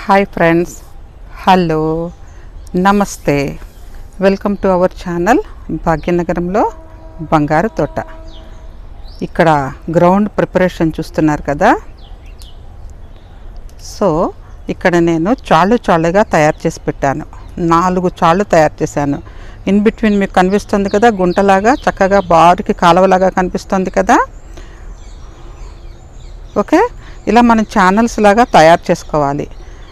Hi friends hello నమస్తే welcome to our channel భాగ్యనగరంలో బంగారు తోట ఇక్కడ గ్రౌండ్ ప్రిపరేషన్ చూస్తున్నారు కదా సో ఇక్కడ నేను చాళ్ళు చాళ్ళుగా తయారు చేసి పెట్టాను నాలుగు చాళ్ళు తయారు చేశాను ఇన్ బిట్వీన్ మీకు కనిపిస్తుంది కదా గుంటలాగా చక్కగా బారుకి కాలువలాగా కనిపిస్తుంది కదా ఓకే ఇలా మనం ఛానల్స్ లాగా తయారు చేసుకోవాలి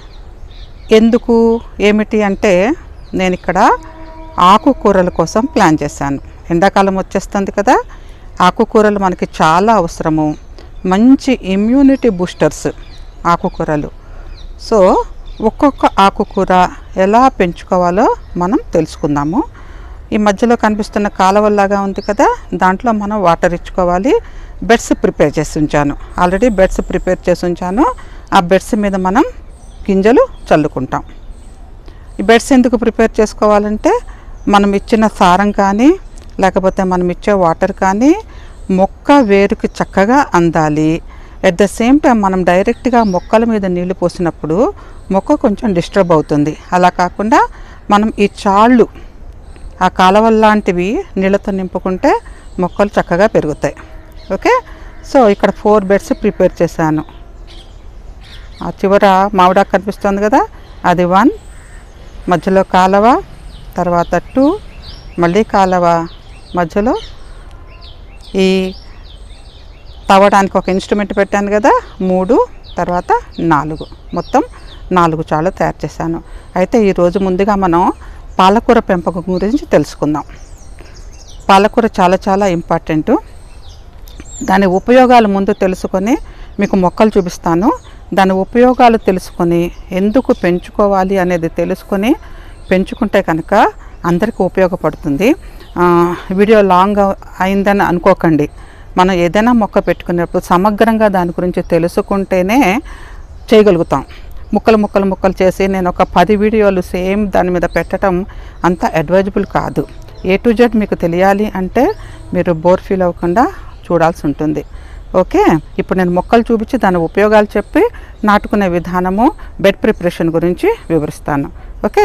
ఎందుకు ఏమిటి అంటే నేను ఇక్కడ ఆకుకూరల కోసం ప్లాన్ చేశాను ఎండాకాలం వచ్చేస్తుంది కదా ఆకుకూరలు మనకి చాలా అవసరము మంచి ఇమ్యూనిటీ బూస్టర్స్ ఆకుకూరలు సో ఒక్కొక్క ఆకుకూర ఎలా పెంచుకోవాలో మనం తెలుసుకుందాము ఈ మధ్యలో కనిపిస్తున్న కాలువల్లాగా ఉంది కదా దాంట్లో మనం వాటర్ ఇచ్చుకోవాలి బెడ్స్ ప్రిపేర్ చేసి ఉంచాను ఆల్రెడీ బెడ్స్ ప్రిపేర్ చేసి ఉంచాను ఆ బెడ్స్ మీద మనం గింజలు చల్లుకుంటాం ఈ బెడ్స్ ఎందుకు ప్రిపేర్ చేసుకోవాలంటే మనం ఇచ్చిన సారం కానీ లేకపోతే మనం ఇచ్చే వాటర్ కానీ మొక్క వేరుకి చక్కగా అందాలి ఎట్ ద సేమ్ టైం మనం డైరెక్ట్గా మొక్కల మీద నీళ్లు పోసినప్పుడు మొక్క కొంచెం డిస్టర్బ్ అవుతుంది అలా కాకుండా మనం ఈ చాళ్ళు ఆ కాలువల లాంటివి నీళ్ళతో నింపుకుంటే మొక్కలు చక్కగా పెరుగుతాయి ఓకే సో ఇక్కడ ఫోర్ బెడ్స్ ప్రిపేర్ చేశాను ఆ చివర మామిడాకు కనిపిస్తుంది కదా అది వన్ మధ్యలో కాలవ తర్వాత టూ మళ్ళీ కాలవ మధ్యలో ఈ తవ్వడానికి ఒక ఇన్స్ట్రుమెంట్ పెట్టాను కదా మూడు తర్వాత నాలుగు మొత్తం నాలుగు చాళ్ళు తయారు చేశాను అయితే ఈరోజు ముందుగా మనం పాలకూర పెంపకం గురించి తెలుసుకుందాం పాలకూర చాలా చాలా ఇంపార్టెంటు దాని ఉపయోగాలు ముందు తెలుసుకొని మీకు మొక్కలు చూపిస్తాను దాని ఉపయోగాలు తెలుసుకొని ఎందుకు పెంచుకోవాలి అనేది తెలుసుకొని పెంచుకుంటే కనుక అందరికీ ఉపయోగపడుతుంది ఆ, వీడియో లాంగ్ అయిందని అనుకోకండి మనం ఏదైనా మొక్క పెట్టుకునేప్పుడు సమగ్రంగా దాని గురించి తెలుసుకుంటేనే చేయగలుగుతాం ముక్కలు ముక్కలు ముక్కలు చేసి నేను ఒక పది వీడియోలు సేమ్ దాని మీద పెట్టడం అంత అడ్వైజబుల్ కాదు ఏ టు జెడ్ మీకు తెలియాలి అంటే మీరు బోర్ ఫీల్ అవ్వకుండా చూడాల్సి ఉంటుంది ఓకే ఇప్పుడు నేను మొక్కలు చూపించి దాని ఉపయోగాలు చెప్పి నాటుకునే విధానము బెడ్ ప్రిపరేషన్ గురించి వివరిస్తాను ఓకే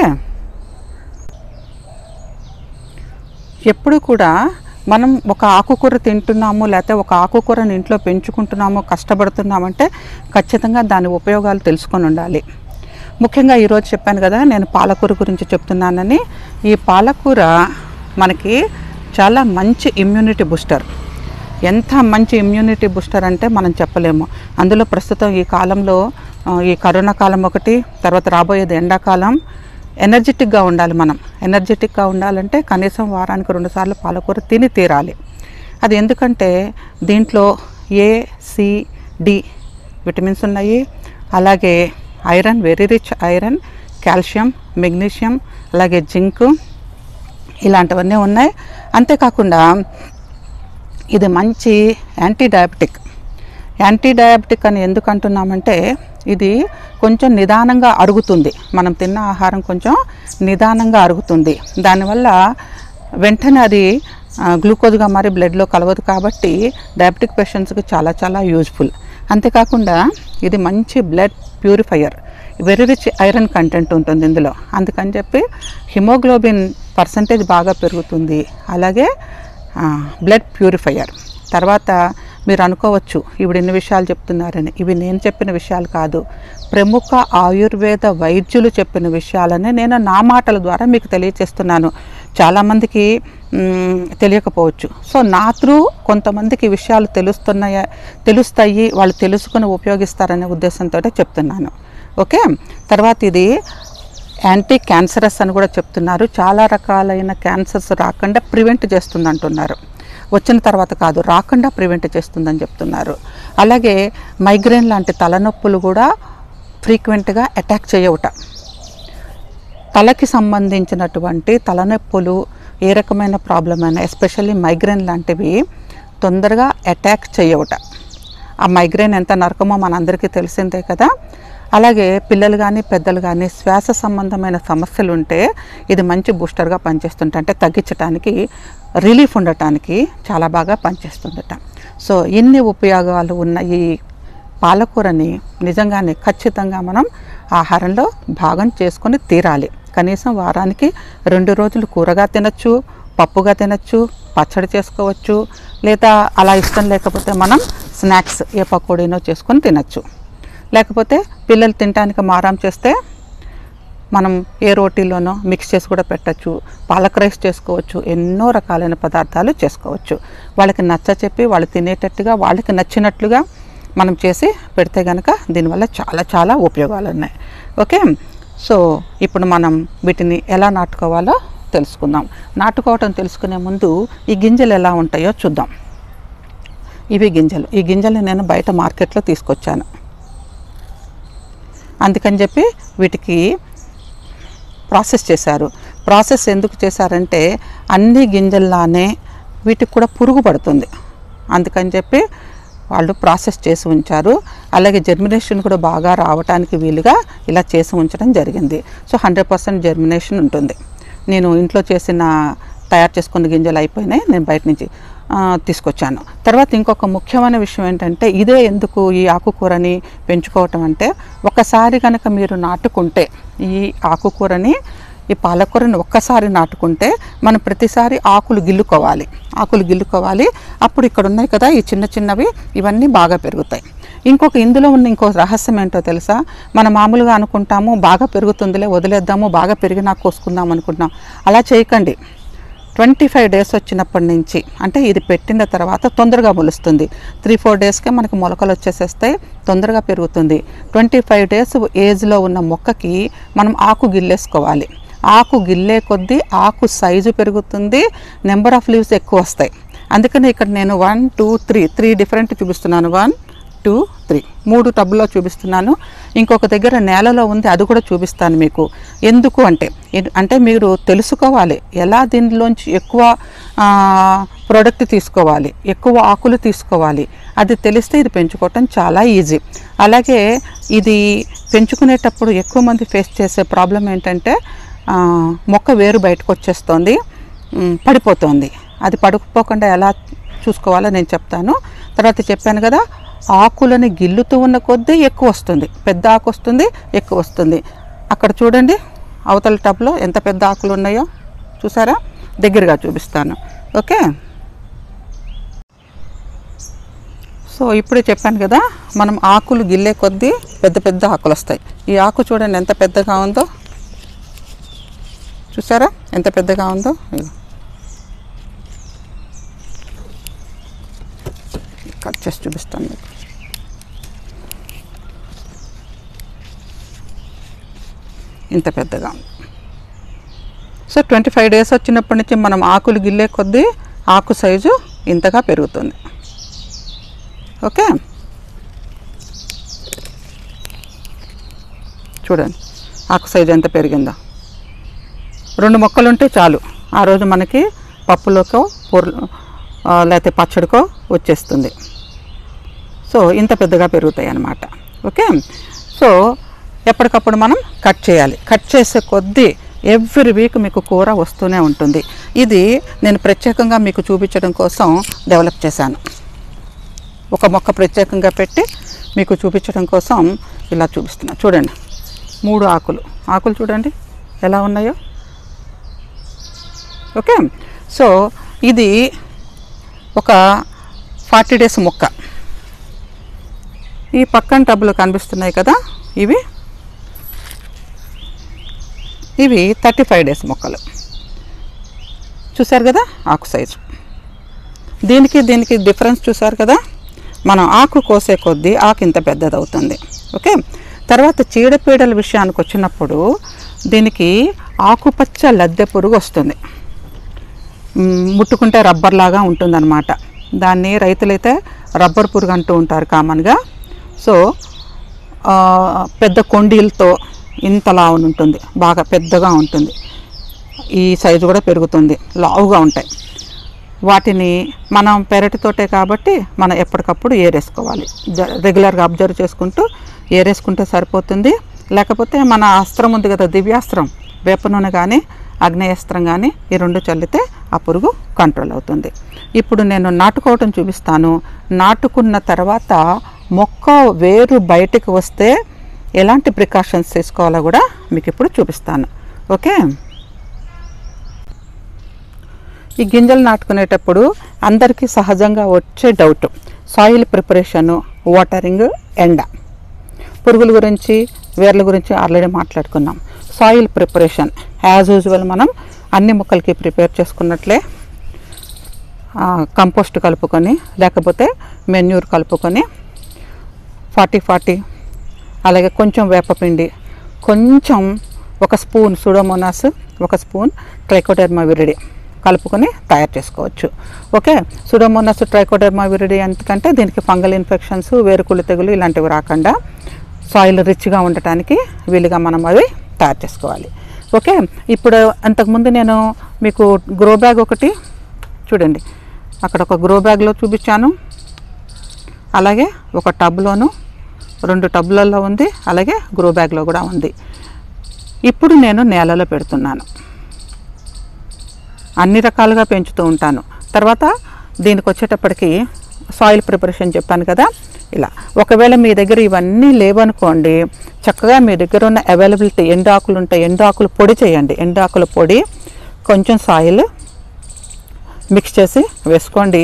ఎప్పుడు కూడా మనం ఒక ఆకుకూర తింటున్నాము లేకపోతే ఒక ఆకుకూరని ఇంట్లో పెంచుకుంటున్నాము కష్టపడుతున్నామంటే ఖచ్చితంగా దాని ఉపయోగాలు తెలుసుకొని ఉండాలి ముఖ్యంగా ఈరోజు చెప్పాను కదా నేను పాలకూర గురించి చెప్తున్నానని ఈ పాలకూర మనకి చాలా మంచి ఇమ్యూనిటీ బూస్టర్ ఎంత మంచి ఇమ్యూనిటీ బూస్టర్ అంటే మనం చెప్పలేము అందులో ప్రస్తుతం ఈ కాలంలో ఆ, ఈ కరోనా కాలం ఒకటి తర్వాత రాబోయేది ఎండాకాలం ఎనర్జెటిక్గా ఉండాలి మనం ఎనర్జెటిక్గా ఉండాలంటే కనీసం వారానికి రెండు సార్లు పాలకూర తిని తీరాలి అది ఎందుకంటే దీంట్లో ఏ సి డి విటమిన్స్ ఉన్నాయి అలాగే iron very rich iron calcium magnesium అలాగే జింక్ ఇలాంటివన్నీ ఉన్నాయి అంతేకాకుండా ఇది మంచి యాంటీ డయాబెటిక్ యాంటీ డయాబెటిక్ అని ఎందుకు అంటున్నామంటే ఇది కొంచెం నిదానంగా అరుగుతుంది మనం తిన్న ఆహారం కొంచెం నిదానంగా అరుగుతుంది దానివల్ల వెంటనే అది ఆ, గ్లూకోజ్గా మారి బ్లడ్లో కలవదు కాబట్టి డయాబెటిక్ పేషెంట్స్కి చాలా చాలా యూజ్ఫుల్ అంతేకాకుండా ఇది మంచి blood purifier very rich iron content ఉంటుంది ఇందులో అందుకని చెప్పి హిమోగ్లోబిన్ పర్సంటేజ్ బాగా పెరుగుతుంది అలాగే బ్లడ్ ప్యూరిఫైయర్ తర్వాత మీరు అనుకోవచ్చు ఇప్పుడు ఇన్ని విషయాలు చెప్తున్నారని ఇవి నేను చెప్పిన విషయాలు కాదు ప్రముఖ ఆయుర్వేద వైద్యులు చెప్పిన విషయాలని నేను నా మాటల ద్వారా మీకు తెలియచేస్తున్నాను చాలామందికి మ్, తెలియకపోవచ్చు సో నా త్రూ కొంతమందికి ఈ విషయాలు తెలుస్తున్నాయి తెలుస్తాయి వాళ్ళు తెలుసుకుని ఉపయోగిస్తారనే ఉద్దేశంతో చెప్తున్నాను ఓకే తర్వాత ఇది యాంటీ క్యాన్సరస్ అని కూడా చెప్తున్నారు చాలా రకాలైన క్యాన్సర్స్ రాకుండా ప్రివెంట్ చేస్తుంది అంటున్నారు వచ్చిన తర్వాత కాదు రాకుండా ప్రివెంట్ చేస్తుందని చెప్తున్నారు అలాగే మైగ్రేన్ లాంటి తలనొప్పులు కూడా ఫ్రీక్వెంట్గా అటాక్ చేయవుట తలకి సంబంధించినటువంటి తలనొప్పులు ఏ రకమైన ప్రాబ్లం అయినా ఎస్పెషల్లీ మైగ్రేన్ లాంటివి తొందరగా అటాక్ చేయవుట ఆ మైగ్రేన్ ఎంత నరకమో మనందరికీ తెలిసిందే కదా అలాగే పిల్లలు కానీ పెద్దలు కానీ శ్వాస సంబంధమైన సమస్యలు ఉంటే ఇది మంచి బూస్టర్గా పనిచేస్తుంట అంటే తగ్గించడానికి రిలీఫ్ ఉండటానికి చాలా బాగా పనిచేస్తుందట సో ఇన్ని ఉపయోగాలు ఉన్న ఈ పాలకూరని నిజంగానే ఖచ్చితంగా మనం ఆహారంలో భాగం చేసుకొని తీరాలి కనీసం వారానికి రెండు రోజులు కూరగా తినచ్చు పప్పుగా తినచ్చు పచ్చడి చేసుకోవచ్చు లేదా అలా ఇష్టం లేకపోతే మనం స్నాక్స్ ఏ పకోడీనో చేసుకొని తినచ్చు లేకపోతే పిల్లలు తినడానికి మారం చేస్తే మనం ఏ రోటీలోనో మిక్స్ చేసి కూడా పెట్టచ్చు పాలక్ రైస్ చేసుకోవచ్చు ఎన్నో రకాలైన పదార్థాలు చేసుకోవచ్చు వాళ్ళకి నచ్చ చెప్పి వాళ్ళు తినేటట్టుగా వాళ్ళకి నచ్చినట్లుగా మనం చేసి పెడితే కనుక దీనివల్ల చాలా చాలా ఉపయోగాలు ఉన్నాయి ఓకే సో ఇప్పుడు మనం వీటిని ఎలా నాటుకోవాలో తెలుసుకుందాం నాటుకోవటం తెలుసుకునే ముందు ఈ గింజలు ఎలా ఉంటాయో చూద్దాం ఇవి గింజలు ఈ గింజలు నేను బయట మార్కెట్లో తీసుకొచ్చాను అందుకని చెప్పి వీటికి ప్రాసెస్ చేశారు ప్రాసెస్ ఎందుకు చేశారంటే అన్ని గింజల్లానే వీటికి కూడా పురుగు పడుతుంది అందుకని చెప్పి వాళ్ళు ప్రాసెస్ చేసి ఉంచారు అలాగే జర్మినేషన్ కూడా బాగా రావడానికి వీలుగా ఇలా చేసి ఉంచడం జరిగింది సో హండ్రెడ్ పర్సెంట్ జర్మినేషన్ ఉంటుంది నేను ఇంట్లో చేసిన తయారు చేసుకున్న గింజలు అయిపోయినాయి నేను బయట నుంచి ఆ, తీసుకొచ్చాను తర్వాత ఇంకొక ముఖ్యమైన విషయం ఏంటంటే ఇదే ఎందుకు ఈ ఆకుకూరని పెంచుకోవటం అంటే ఒకసారి కనుక మీరు నాటుకుంటే ఈ ఆకుకూరని ఈ పాలకూరని ఒక్కసారి నాటుకుంటే మనం ప్రతిసారి ఆకులు గిల్లుకోవాలి ఆకులు గిల్లుకోవాలి అప్పుడు ఇక్కడ ఉన్నాయి కదా ఈ చిన్న చిన్నవి ఇవన్నీ బాగా పెరుగుతాయి ఇంకొక ఇందులో ఉన్న ఇంకో రహస్యం ఏంటో తెలుసా మనం మామూలుగా అనుకుంటాము బాగా పెరుగుతుందిలే వదిలేద్దాము బాగా పెరిగినా కోసుకుందాం అనుకుంటున్నాం అలా చేయకండి ట్వంటీ ఫైవ్ డేస్ వచ్చినప్పటి నుంచి అంటే ఇది పెట్టిన తర్వాత తొందరగా మొలుస్తుంది త్రీ ఫోర్ డేస్కే మనకి మొలకలు వచ్చేసేస్తాయి తొందరగా పెరుగుతుంది ట్వంటీ ఫైవ్ డేస్ ఏజ్లో ఉన్న మొక్కకి మనం ఆకు గిల్లేసుకోవాలి ఆకు గిల్లే కొద్దీ ఆకు సైజు పెరుగుతుంది నెంబర్ ఆఫ్ లీవ్స్ ఎక్కువ వస్తాయి అందుకని ఇక్కడ నేను one two three three different చూపిస్తున్నాను వన్ టూ త్రీ మూడు టబ్బులో చూపిస్తున్నాను ఇంకొక దగ్గర నేలలో ఉంది అది కూడా చూపిస్తాను మీకు ఎందుకు అంటే ఎన్- అంటే మీరు తెలుసుకోవాలి ఎలా దీనిలోంచి ఎక్కువ ప్రోడక్ట్ తీసుకోవాలి ఎక్కువ ఆకులు తీసుకోవాలి అది తెలిస్తే ఇది పెంచుకోవటం చాలా ఈజీ అలాగే ఇది పెంచుకునేటప్పుడు ఎక్కువ మంది ఫేస్ చేసే ప్రాబ్లం ఏంటంటే ఆ, మొక్క వేరు బయటకు వచ్చేస్తుంది ఉమ్, పడిపోతుంది అది పడిపోకుండా ఎలా చూసుకోవాలో నేను చెప్తాను తర్వాత చెప్పాను కదా ఆకులని గిల్లుతూ ఉన్న కొద్దీ ఎక్కువ వస్తుంది పెద్ద ఆకు వస్తుంది ఎక్కువ వస్తుంది అక్కడ చూడండి అవతల టబ్లో ఎంత పెద్ద ఆకులు ఉన్నాయో చూసారా దగ్గరగా చూపిస్తాను ఓకే సో ఇప్పుడే చెప్పాను కదా మనం ఆకులు గిల్లే కొద్దీ పెద్ద పెద్ద ఆకులు వస్తాయి ఈ ఆకు చూడండి ఎంత పెద్దగా ఉందో చూసారా ఎంత పెద్దగా ఉందో ఇదిగో. కట్ చేసి చూపిస్తాను మీకు ఇంత పెద్దగా ఉంది సో ట్వంటీ ఫైవ్ డేస్ వచ్చినప్పటి నుంచి మనం ఆకులు గిల్లే కొద్దీ ఆకు సైజు ఇంతగా పెరుగుతుంది ఓకే చూడండి ఆకు సైజు ఎంత పెరిగిందో రెండు మొక్కలు ఉంటే చాలు ఆ రోజు మనకి పప్పులోకో పూర్ లేకపోతే పచ్చడికో వచ్చేస్తుంది సో ఇంత పెద్దగా పెరుగుతాయి అన్నమాట ఓకే సో ఎప్పటికప్పుడు మనం కట్ చేయాలి కట్ చేసే కొద్దీ ఎవ్రీ వీక్ మీకు కూర వస్తూనే ఉంటుంది ఇది నేను ప్రత్యేకంగా మీకు చూపించడం కోసం డెవలప్ చేశాను ఒక మొక్క ప్రత్యేకంగా పెట్టి మీకు చూపించడం కోసం ఇలా చూపిస్తున్నా చూడండి మూడు ఆకులు ఆకులు చూడండి ఎలా ఉన్నాయో ఓకే సో ఇది ఒక ఫార్టీ డేస్ మొక్క ఈ పక్కన టబ్బులు కనిపిస్తున్నాయి కదా ఇవి ఇవి థర్టీ ఫైవ్ డేస్ మొక్కలు చూశారు కదా ఆకు సైజు దీనికి దీనికి డిఫరెన్స్ చూశారు కదా మనం ఆకు కోసే కొద్దీ ఆకు ఇంత పెద్దది అవుతుంది ఓకే తర్వాత చీడపీడల విషయానికి వచ్చినప్పుడు దీనికి ఆకుపచ్చ లద్దె పురుగు వస్తుంది మ్, ముట్టుకుంటే రబ్బర్ లాగా ఉంటుందన్నమాట దాన్ని రైతులైతే రబ్బర్ పురుగు అంటూ ఉంటారు కామన్గా సో ఆ, పెద్ద కొండీలతో ఇంతలా ఉంటుంది బాగా పెద్దగా ఉంటుంది ఈ సైజు కూడా పెరుగుతుంది లావుగా ఉంటాయి వాటిని మనం పెరటితోటే కాబట్టి మనం ఎప్పటికప్పుడు ఏరేసుకోవాలి జ- రెగ్యులర్గా అబ్జర్వ్ చేసుకుంటూ ఏరేసుకుంటే సరిపోతుంది లేకపోతే మన అస్త్రం ఉంది కదా దివ్యాస్త్రం వేప నూనె కానీ అగ్నేయాస్త్రం కానీ ఈ రెండు చల్లితే ఆ పురుగు కంట్రోల్ అవుతుంది ఇప్పుడు నేను నాటుకోవటం చూపిస్తాను నాటుకున్న తర్వాత మొక్క వేరు బయటకు వస్తే ఎలాంటి ప్రికాషన్స్ తీసుకోవాలో కూడా మీకు ఇప్పుడు చూపిస్తాను ఓకే ఈ గింజలు నాటుకునేటప్పుడు అందరికీ సహజంగా వచ్చే డౌట్ సాయిల్ ప్రిపరేషను వాటరింగ్ ఎండ పురుగుల గురించి వేర్ల గురించి ఆల్రెడీ మాట్లాడుకున్నాం సాయిల్ ప్రిపరేషన్ యాజ్ యూజువల్ మనం అన్ని మొక్కలకి ప్రిపేర్ చేసుకున్నట్లే కంపోస్ట్ కలుపుకొని లేకపోతే మెన్యూర్ కలుపుకొని ఫార్టీ ఫార్టీ అలాగే కొంచెం వేపపిండి కొంచెం ఒక స్పూన్ సుడోమోనాస్ ఒక స్పూన్ ట్రైకోడెర్మా విరిడి కలుపుకొని తయారు చేసుకోవచ్చు ఓకే సుడోమోనాస్ ట్రైకోడెర్మా విరిడి ఎందుకంటే దీనికి ఫంగల్ ఇన్ఫెక్షన్స్ వేరుకుళ్ళు తెగులు ఇలాంటివి రాకుండా సాయిల్ రిచ్గా ఉండటానికి వీలుగా మనం అవి తయారు చేసుకోవాలి ఓకే ఇప్పుడు అంతకుముందు నేను మీకు గ్రో బ్యాగ్ ఒకటి చూడండి అక్కడ ఒక గ్రో బ్యాగ్లో చూపించాను అలాగే ఒక టబ్లోను రెండు టబ్లలో ఉంది అలాగే గ్రో బ్యాగ్లో కూడా ఉంది ఇప్పుడు నేను నేలలో పెడుతున్నాను అన్ని రకాలుగా పెంచుతూ ఉంటాను తర్వాత దీనికి వచ్చేటప్పటికి సాయిల్ ప్రిపరేషన్ చెప్పాను కదా ఇలా ఒకవేళ మీ దగ్గర ఇవన్నీ లేవనుకోండి చక్కగా మీ దగ్గర ఉన్న అవైలబిలిటీ ఎండాకులు ఉంటాయి ఎండాకులు పొడి చేయండి ఎండాకుల పొడి కొంచెం సాయిల్ మిక్స్ చేసి వేసుకోండి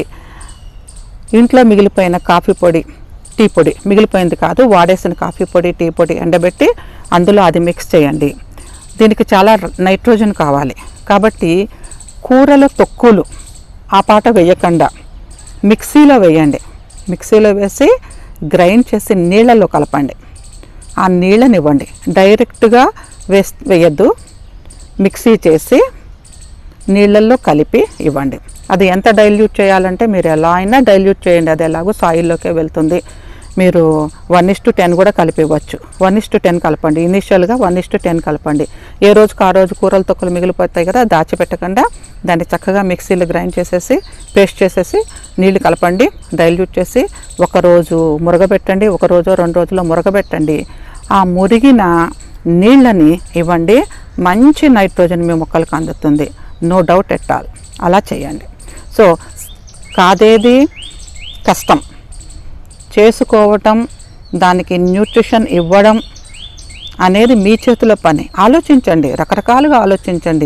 ఇంట్లో మిగిలిపోయిన కాఫీ పొడి టీ పొడి మిగిలిపోయింది కాదు వాడేసిన కాఫీ పొడి టీ పొడి ఎండబెట్టి అందులో అది మిక్స్ చేయండి దీనికి చాలా నైట్రోజన్ కావాలి కాబట్టి కూరల తొక్కులు ఆ పాట వేయకుండా మిక్సీలో వేయండి మిక్సీలో వేసి గ్రైండ్ చేసి నీళ్ళలో కలపండి ఆ నీళ్ళనివ్వండి డైరెక్ట్గా వేస్ వేయద్దు మిక్సీ చేసి నీళ్ళల్లో కలిపి ఇవ్వండి అది ఎంత డైల్యూట్ చేయాలంటే మీరు ఎలా అయినా డైల్యూట్ చేయండి అది ఎలాగో సాయిల్లోకే వెళ్తుంది మీరు వన్ ఇస్ టు టెన్ కూడా కలిపి ఇవ్వచ్చు వన్ ఇస్ టు టెన్ కలపండి ఇనిషియల్గా వన్ ఇస్ టు టెన్ కలపండి ఏ రోజుకి ఆ రోజు కూరల తొక్కలు మిగిలిపోతాయి కదా దాచిపెట్టకుండా దాన్ని చక్కగా మిక్సీలో గ్రైండ్ చేసేసి పేస్ట్ చేసేసి నీళ్లు కలపండి డైల్యూట్ చేసి ఒక రోజు మురగబెట్టండి ఒక రోజు రెండు రోజుల్లో మురగబెట్టండి ఆ మురిగిన నీళ్ళని ఇవ్వండి మంచి నైట్రోజన్ మీ మొక్కలకు అందుతుంది నో డౌట్ ఎట్ ఆల్ అలా చేయండి సో కాదేది కష్టం చేసుకోవటం దానికి న్యూట్రిషన్ ఇవ్వడం అనేది మీ చేతిలో పని ఆలోచించండి రకరకాలుగా ఆలోచించండి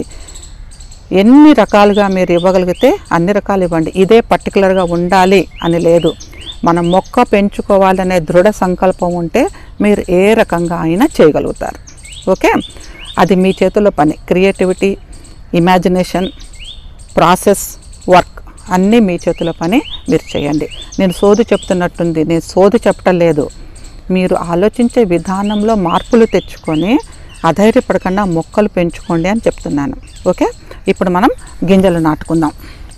ఎన్ని రకాలుగా మీరు ఇవ్వగలిగితే అన్ని రకాలు ఇవ్వండి ఇదే పర్టికులర్గా ఉండాలి అని లేదు మనం మొక్క పెంచుకోవాలనే దృఢ సంకల్పం ఉంటే మీరు ఏ రకంగా అయినా చేయగలుగుతారు ఓకే అది మీ చేతిలో పని క్రియేటివిటీ ఇమాజినేషన్ ప్రాసెస్ వర్క్ అన్నీ మీ చేతుల పని మీరు చేయండి నేను సోది చెప్తున్నట్టుంది నేను సోది చెప్పటం లేదు మీరు ఆలోచించే విధానంలో మార్పులు తెచ్చుకొని అధైర్యపడకుండా మొక్కలు పెంచుకోండి అని చెప్తున్నాను ఓకే ఇప్పుడు మనం గింజలు నాటుకుందాం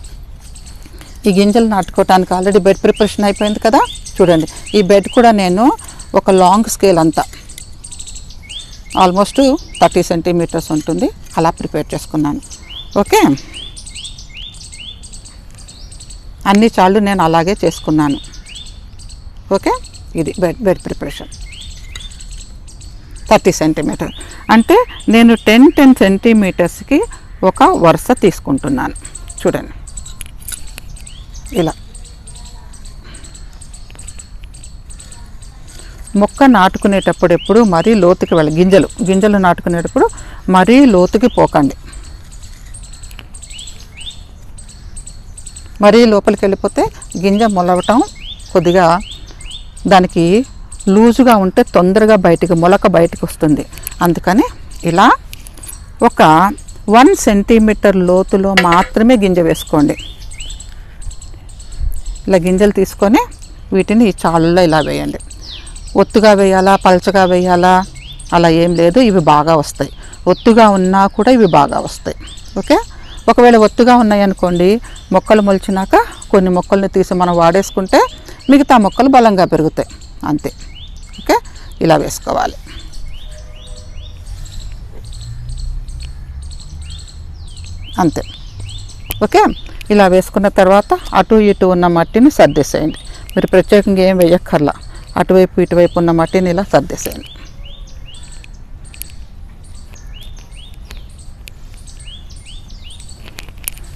ఈ గింజలు నాటుకోవటానికి ఆల్రెడీ బెడ్ ప్రిపరేషన్ అయిపోయింది కదా చూడండి ఈ బెడ్ కూడా నేను ఒక లాంగ్ స్కేల్ అంతా ఆల్మోస్ట్ థర్టీ సెంటీమీటర్స్ ఉంటుంది అలా ప్రిపేర్ చేసుకున్నాను ఓకే అన్ని చాళ్ళు నేను అలాగే చేసుకున్నాను ఓకే ఇది bed bed preparation thirty centimetre అంటే నేను టెన్ టెన్ సెంటీమీటర్స్కి ఒక వరుస తీసుకుంటున్నాను చూడండి ఇలా మొక్క నాటుకునేటప్పుడు ఎప్పుడు మరీ లోతుకి వెళ్ళి గింజలు గింజలు నాటుకునేటప్పుడు మరీ లోతుకి పోకండి మరీ లోపలికి వెళ్ళిపోతే గింజ మొలవటం కొద్దిగా దానికి లూజుగా ఉంటే తొందరగా బయటికి మొలక బయటికి వస్తుంది అందుకని ఇలా ఒక వన్ సెంటీమీటర్ లోతులో మాత్రమే గింజ వేసుకోండి ఇలా గింజలు తీసుకొని వీటిని ఈ చాళ్ళలో ఇలా వేయండి ఒత్తుగా వేయాలా పలచగా వేయాలా అలా ఏం లేదు ఇవి బాగా వస్తాయి ఒత్తుగా ఉన్నా కూడా ఇవి బాగా వస్తాయి ఓకే ఒకవేళ ఒత్తుగా ఉన్నాయనుకోండి మొక్కలు మొలిచినాక కొన్ని మొక్కల్ని తీసి మనం వాడేసుకుంటే మిగతా మొక్కలు బలంగా పెరుగుతాయి అంతే ఓకే ఇలా వేసుకోవాలి అంతే ఓకే ఇలా వేసుకున్న తర్వాత అటు ఇటు ఉన్న మట్టిని సర్దేసేయండి మీరు ప్రత్యేకంగా ఏం వేయక్కర్లా అటువైపు ఇటువైపు ఉన్న మట్టిని ఇలా సర్దేసేయండి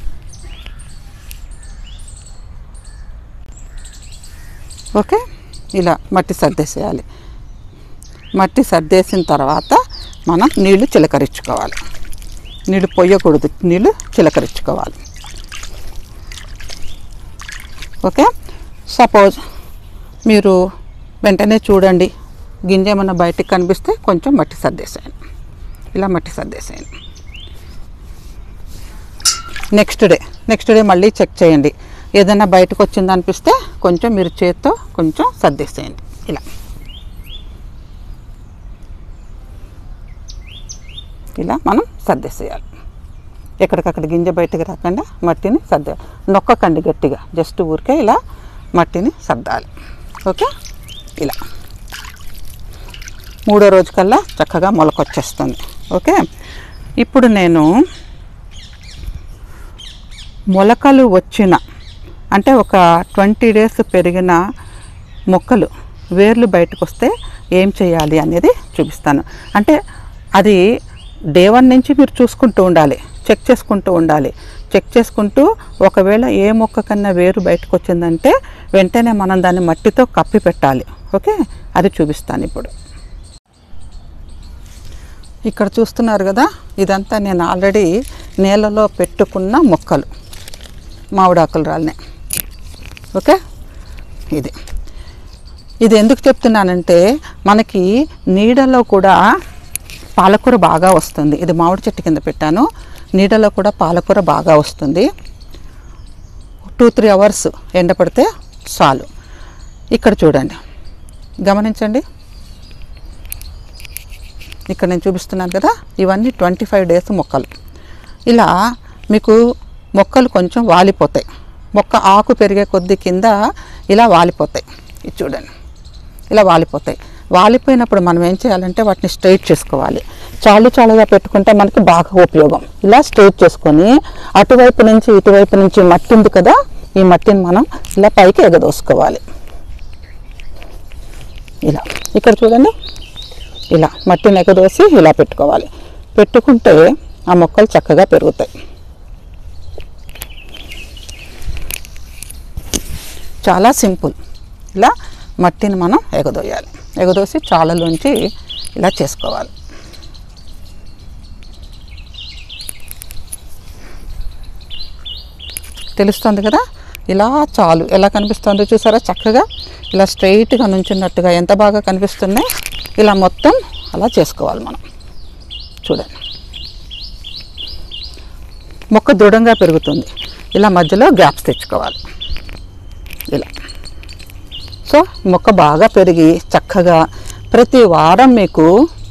ఓకే ఇలా మట్టి సర్దేసేయాలి మట్టి సర్దేసిన తర్వాత మనం నీళ్లు చిలకరించుకోవాలి నీళ్ళు పొయ్యకూడదు నీళ్ళు చిలకరించుకోవాలి ఓకే సపోజ్ మీరు వెంటనే చూడండి గింజ ఏమన్నా బయటికి కనిపిస్తే కొంచెం మట్టి సర్దేసేయండి ఇలా మట్టి సర్దేసేయండి నెక్స్ట్ డే నెక్స్ట్ డే మళ్ళీ చెక్ చేయండి ఏదైనా బయటకు వచ్చింది అనిపిస్తే కొంచెం మీరు చేత్తో కొంచెం సర్దేసేయండి ఇలా ఇలా మనం సర్దేసేయాలి ఎక్కడికక్కడ గింజ బయటకు రాకుండా మట్టిని సర్దా నొక్కకండి గట్టిగా జస్ట్ ఊరికే ఇలా మట్టిని సర్దాలి ఓకే ఇలా మూడో రోజు కల్లా చక్కగా మొలకొచ్చేస్తుంది ఓకే ఇప్పుడు నేను మొలకలు వచ్చిన అంటే ఒక ట్వంటీ డేస్ పెరిగిన మొక్కలు వేర్లు బయటకు వస్తే ఏం చేయాలి అనేది చూపిస్తాను అంటే అది డే వన్ నుంచి మీరు చూసుకుంటూ ఉండాలి చెక్ చేసుకుంటూ ఉండాలి చెక్ చేసుకుంటూ ఒకవేళ ఏ మొక్క కన్నా వేరు బయటకు వచ్చిందంటే వెంటనే మనం దాన్ని మట్టితో కప్పి పెట్టాలి ఓకే అది చూపిస్తాను ఇప్పుడు ఇక్కడ చూస్తున్నారు కదా ఇదంతా నేను ఆల్రెడీ నేలలో పెట్టుకున్న మొక్కలు మామిడాకులు రాలినాయి ఓకే ఇది ఇది ఎందుకు చెప్తున్నానంటే మనకి నీడలో కూడా పాలకూర బాగా వస్తుంది ఇది మామిడి చెట్టు కింద పెట్టాను నీడలో కూడా పాలకూర బాగా వస్తుంది టూ త్రీ అవర్స్ ఎండ పడితే చాలు ఇక్కడ చూడండి గమనించండి ఇక్కడ నేను చూపిస్తున్నాను కదా ఇవన్నీ ట్వంటీ ఫైవ్ డేస్ మొక్కలు ఇలా మీకు మొక్కలు కొంచెం వాలిపోతాయి మొక్క ఆకు పెరిగే కొద్ది కింద ఇలా వాలిపోతాయి ఇది చూడండి ఇలా వాలిపోతాయి వాలిపోయినప్పుడు మనం ఏం చేయాలంటే వాటిని స్ట్రైట్ చేసుకోవాలి చాలు చాలుగా పెట్టుకుంటే మనకి బాగా ఉపయోగం ఇలా స్ట్రైట్ చేసుకొని అటువైపు నుంచి ఇటువైపు నుంచి మట్టి ఉంది కదా ఈ మట్టిని మనం ఇలా పైకి ఎగదోసుకోవాలి ఇలా ఇక్కడ చూడండి ఇలా మట్టిని ఎగదోసి ఇలా పెట్టుకోవాలి పెట్టుకుంటే ఆ మొక్కలు చక్కగా పెరుగుతాయి చాలా సింపుల్ ఇలా మట్టిని మనం ఎగదోయాలి ఎగదోసి చాలలోంచి ఇలా చేసుకోవాలి తెలుస్తుంది కదా ఇలా చాలు ఎలా కనిపిస్తుందో చూసారా చక్కగా ఇలా స్ట్రైట్గా నుంచున్నట్టుగా ఎంత బాగా కనిపిస్తున్నాయి ఇలా మొత్తం అలా చేసుకోవాలి మనం చూడండి మొక్క దృఢంగా పెరుగుతుంది ఇలా మధ్యలో గ్యాప్స్ తెచ్చుకోవాలి ఇలా సో మొక్క బాగా పెరిగి చక్కగా ప్రతి వారం మీకు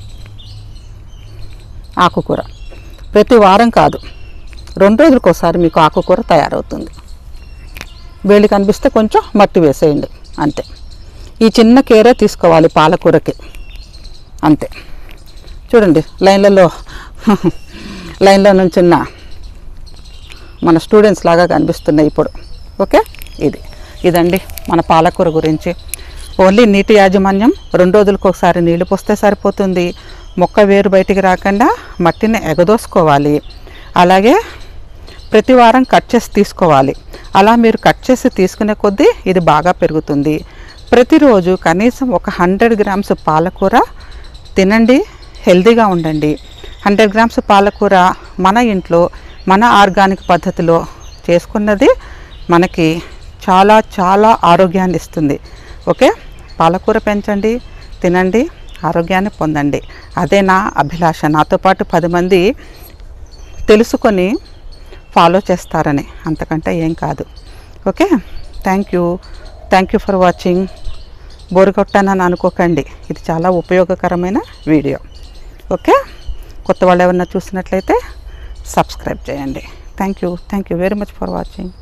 ఆకుకూర ప్రతి వారం కాదు రెండు రోజులకు ఒకసారి మీకు ఆకుకూర తయారవుతుంది వేడి కనిపిస్తే కొంచెం మట్టి వేసేయండి అంతే ఈ చిన్న కేరే తీసుకోవాలి పాలకూరకి అంతే చూడండి లైన్లలో లైన్లో నుంచున్న మన స్టూడెంట్స్ లాగా కనిపిస్తున్నాయి ఇప్పుడు ఓకే ఇది ఇదండి మన పాలకూర గురించి ఓన్లీ నీటి యాజమాన్యం రెండు రోజులకు ఒకసారి నీళ్లు పోస్తే సరిపోతుంది మొక్క వేరు బయటికి రాకుండా మట్టిని ఎగదోసుకోవాలి అలాగే ప్రతి వారం కట్ చేసి తీసుకోవాలి అలా మీరు కట్ చేసి తీసుకునే కొద్దీ ఇది బాగా పెరుగుతుంది ప్రతిరోజు కనీసం ఒక హండ్రెడ్ గ్రామ్స్ పాలకూర తినండి హెల్తీగా ఉండండి హండ్రెడ్ గ్రామ్స్ పాలకూర మన ఇంట్లో మన ఆర్గానిక్ పద్ధతిలో చేసుకున్నది మనకి చాలా చాలా ఆరోగ్యాన్ని ఇస్తుంది ఓకే పాలకూర పెంచండి తినండి ఆరోగ్యాన్ని పొందండి అదే నా అభిలాష నాతో పాటు పది మంది తెలుసుకొని ఫాలో చేస్తారని అంతకంటే ఏం కాదు okay thank you thank you for watching bore కొట్టానని అనుకోకండి ఇది చాలా ఉపయోగకరమైన వీడియో ఓకే కొత్త వాళ్ళు ఎవరన్నా చూసినట్లయితే సబ్స్క్రైబ్ చేయండి thank you thank you very much for watching